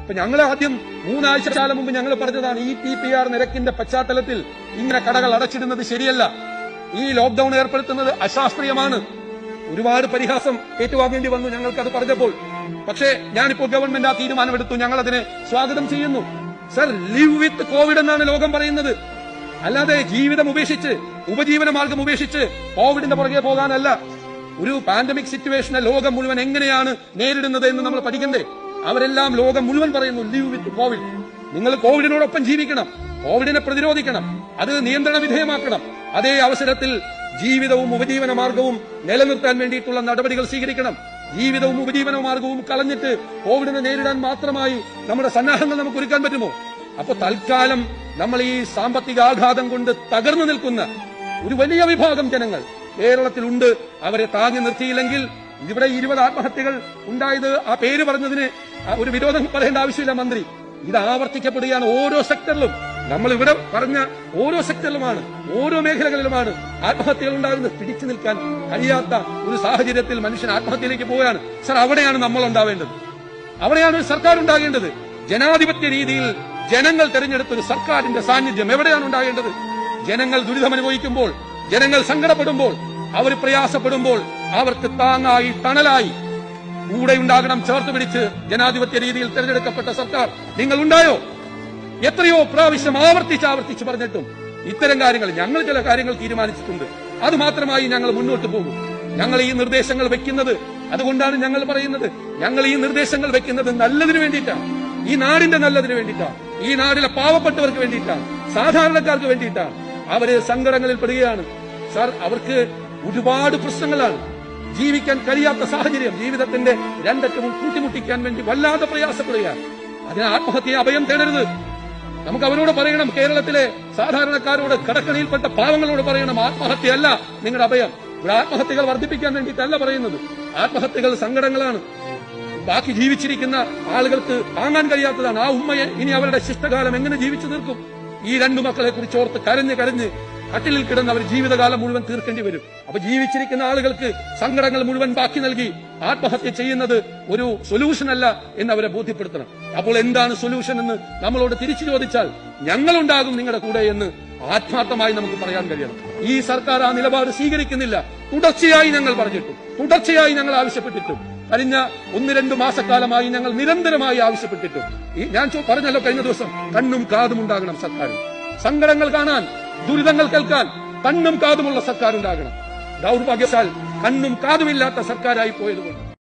ഇപ്പൊ ഞങ്ങൾ ആദ്യം മൂന്നാഴ്ച കാലം മുമ്പ് ഞങ്ങൾ പറഞ്ഞതാണ് ഈ ടി പി ആർ നിരക്കിന്റെ പശ്ചാത്തലത്തിൽ ഇങ്ങനെ കടകൾ അടച്ചിടുന്നത് ശരിയല്ല ഈ ലോക്ഡൌൺ ഏർപ്പെടുത്തുന്നത് അശാസ്ത്രീയമാണ് ഒരുപാട് പരിഹാസം ഏറ്റുവാങ്ങേണ്ടി വന്നു ഞങ്ങൾക്ക് അത് പറഞ്ഞപ്പോൾ പക്ഷേ ഞാനിപ്പോൾ ഗവൺമെന്റ് ആ തീരുമാനമെടുത്തു ഞങ്ങൾ അതിനെ സ്വാഗതം ചെയ്യുന്നു സർ ലിവ് വിത്ത് കോവിഡ് എന്നാണ് ലോകം പറയുന്നത് അല്ലാതെ ജീവിതം ഉപേക്ഷിച്ച് ഉപജീവന മാർഗം ഉപേക്ഷിച്ച് കോവിഡിന്റെ പുറകെ പോകാനല്ല ഒരു പാൻഡമിക് സിറ്റുവേഷനെ ലോകം മുഴുവൻ എങ്ങനെയാണ് നേരിടുന്നത് എന്ന് നമ്മൾ പഠിക്കണ്ടേ അവരെല്ലാം ലോകം മുഴുവൻ പറയുന്നു ലിവ് വിത്ത് കോവിഡ് നിങ്ങൾ കോവിഡിനോടൊപ്പം ജീവിക്കണം കോവിഡിനെ പ്രതിരോധിക്കണം അത് നിയന്ത്രണ വിധേയമാക്കണം അതേ അവസരത്തിൽ ജീവിതവും ഉപജീവന മാർഗവും നിലനിർത്താൻ വേണ്ടിയിട്ടുള്ള നടപടികൾ സ്വീകരിക്കണം ജീവിതവും ഉപജീവന മാർഗവും കളഞ്ഞിട്ട് കോവിഡിനെ നേരിടാൻ മാത്രമായി നമ്മുടെ സന്നാഹങ്ങൾ നമുക്ക് ഒരുക്കാൻ പറ്റുമോ അപ്പൊ തൽക്കാലം നമ്മൾ ഈ സാമ്പത്തിക ആഘാതം കൊണ്ട് തകർന്നു നിൽക്കുന്ന ഒരു വലിയ വിഭാഗം ജനങ്ങൾ കേരളത്തിലുണ്ട് അവരെ താങ്ങി നിർത്തിയില്ലെങ്കിൽ ഇവിടെ ഇരുപത് ആത്മഹത്യകൾ ഉണ്ടായത് ആ പേര് പറഞ്ഞതിന് ആ ഒരു വിരോധം പറയേണ്ട ആവശ്യമില്ല മന്ത്രി ഇത് ആവർത്തിക്കപ്പെടുകയാണ് ഓരോ സെക്ടറിലും നമ്മൾ ഇവിടെ പറഞ്ഞ ഓരോ സെക്ടറിലുമാണ് ഓരോ മേഖലകളിലുമാണ് ആത്മഹത്യകൾ ഉണ്ടാകുന്നത് പിടിച്ചു നിൽക്കാൻ കഴിയാത്ത ഒരു സാഹചര്യത്തിൽ മനുഷ്യൻ ആത്മഹത്യയിലേക്ക് പോവുകയാണ് സർ അവിടെയാണ് നമ്മൾ ഉണ്ടാവേണ്ടത് അവിടെയാണ് ഒരു സർക്കാർ ഉണ്ടാകേണ്ടത് ജനാധിപത്യ രീതിയിൽ ജനങ്ങൾ തെരഞ്ഞെടുത്ത ഒരു സർക്കാരിന്റെ സാന്നിധ്യം എവിടെയാണ് ഉണ്ടാകേണ്ടത് ജനങ്ങൾ ദുരിതമനുഭവിക്കുമ്പോൾ ജനങ്ങൾ സങ്കടപ്പെടുമ്പോൾ അവർ പ്രയാസപ്പെടുമ്പോൾ അവർക്ക് താങ്ങായി തണലായി കൂടെ ഉണ്ടാകണം ചേർത്ത് പിടിച്ച് ജനാധിപത്യ രീതിയിൽ തെരഞ്ഞെടുക്കപ്പെട്ട സർക്കാർ നിങ്ങൾ ഉണ്ടായോ എത്രയോ പ്രാവശ്യം ആവർത്തിച്ച് ആവർത്തിച്ച് പറഞ്ഞിട്ടും ഇത്തരം കാര്യങ്ങൾ ഞങ്ങൾ ചില കാര്യങ്ങൾ തീരുമാനിച്ചിട്ടുണ്ട് അത് മാത്രമായി ഞങ്ങൾ മുന്നോട്ട് പോകും ഞങ്ങൾ ഈ നിർദ്ദേശങ്ങൾ വെക്കുന്നത് അതുകൊണ്ടാണ് ഞങ്ങൾ പറയുന്നത് ഞങ്ങൾ ഈ നിർദ്ദേശങ്ങൾ വെക്കുന്നത് നല്ലതിനു വേണ്ടിയിട്ടാണ് ഈ നാടിന്റെ നല്ലതിനു വേണ്ടിയിട്ടാണ് ഈ നാടിലെ പാവപ്പെട്ടവർക്ക് വേണ്ടിയിട്ടാണ് സാധാരണക്കാർക്ക് വേണ്ടിയിട്ടാണ് അവര് സങ്കടങ്ങളിൽ പെടുകയാണ് സാർ അവർക്ക് ഒരുപാട് പ്രശ്നങ്ങളാണ് ജീവിക്കാൻ കഴിയാത്ത സാഹചര്യം ജീവിതത്തിന്റെ രണ്ടറ്റവും കൂട്ടിമുട്ടിക്കാൻ വേണ്ടി വല്ലാതെ പ്രയാസപ്പെടുകയാണ് അതിന് ആത്മഹത്യയെ അഭയം തേടരുത് നമുക്ക് അവരോട് പറയണം കേരളത്തിലെ സാധാരണക്കാരോട് കടക്കണിയിൽപ്പെട്ട പാവങ്ങളോട് പറയണം ആത്മഹത്യയല്ല നിങ്ങളുടെ അഭയം ഇവിടെ ആത്മഹത്യകൾ വർദ്ധിപ്പിക്കാൻ വേണ്ടിയിട്ടല്ല പറയുന്നത് ആത്മഹത്യകൾ സങ്കടങ്ങളാണ് ബാക്കി ജീവിച്ചിരിക്കുന്ന ആളുകൾക്ക് താങ്ങാൻ കഴിയാത്തതാണ് ആ ഉമ്മയെ ഇനി അവരുടെ ശിഷ്ടകാലം എങ്ങനെ ജീവിച്ചു തീർക്കും ഈ രണ്ടു മക്കളെ കുറിച്ച് ഓർത്ത് കരഞ്ഞ് കരഞ്ഞ് കട്ടിലിൽ കിടന്ന് അവർ ജീവിതകാലം മുഴുവൻ തീർക്കേണ്ടി വരും അപ്പൊ ജീവിച്ചിരിക്കുന്ന ആളുകൾക്ക് സങ്കടങ്ങൾ മുഴുവൻ ബാക്കി നൽകി ആത്മഹത്യ ചെയ്യുന്നത് ഒരു സൊല്യൂഷൻ അല്ല എന്ന് അവരെ ബോധ്യപ്പെടുത്തണം അപ്പോൾ എന്താണ് സൊല്യൂഷൻ എന്ന് നമ്മളോട് തിരിച്ചു ചോദിച്ചാൽ ഞങ്ങളുണ്ടാകും നിങ്ങളുടെ കൂടെ എന്ന് ആത്മാർത്ഥമായി നമുക്ക് പറയാൻ കഴിയണം ഈ സർക്കാർ ആ നിലപാട് സ്വീകരിക്കുന്നില്ല തുടർച്ചയായി ഞങ്ങൾ പറഞ്ഞിട്ടും തുടർച്ചയായി ഞങ്ങൾ ആവശ്യപ്പെട്ടിട്ടും കഴിഞ്ഞ ഒന്ന് രണ്ട് മാസക്കാലമായി ഞങ്ങൾ നിരന്തരമായി ആവശ്യപ്പെട്ടിട്ടും ഈ ഞാൻ ചോ- പറഞ്ഞല്ലോ കഴിഞ്ഞ ദിവസം കണ്ണും കാതും ഉണ്ടാകണം സർക്കാരിന് സങ്കടങ്ങൾ കാണാൻ ദുരിതങ്ങൾ കേൾക്കാൻ കണ്ണും കാതുമുള്ള സർക്കാർ ഉണ്ടാകണം ദൗർഭാഗ്യശാൽ കണ്ണും കാതുമില്ലാത്ത സർക്കാരായി പോയതുകൊണ്ട്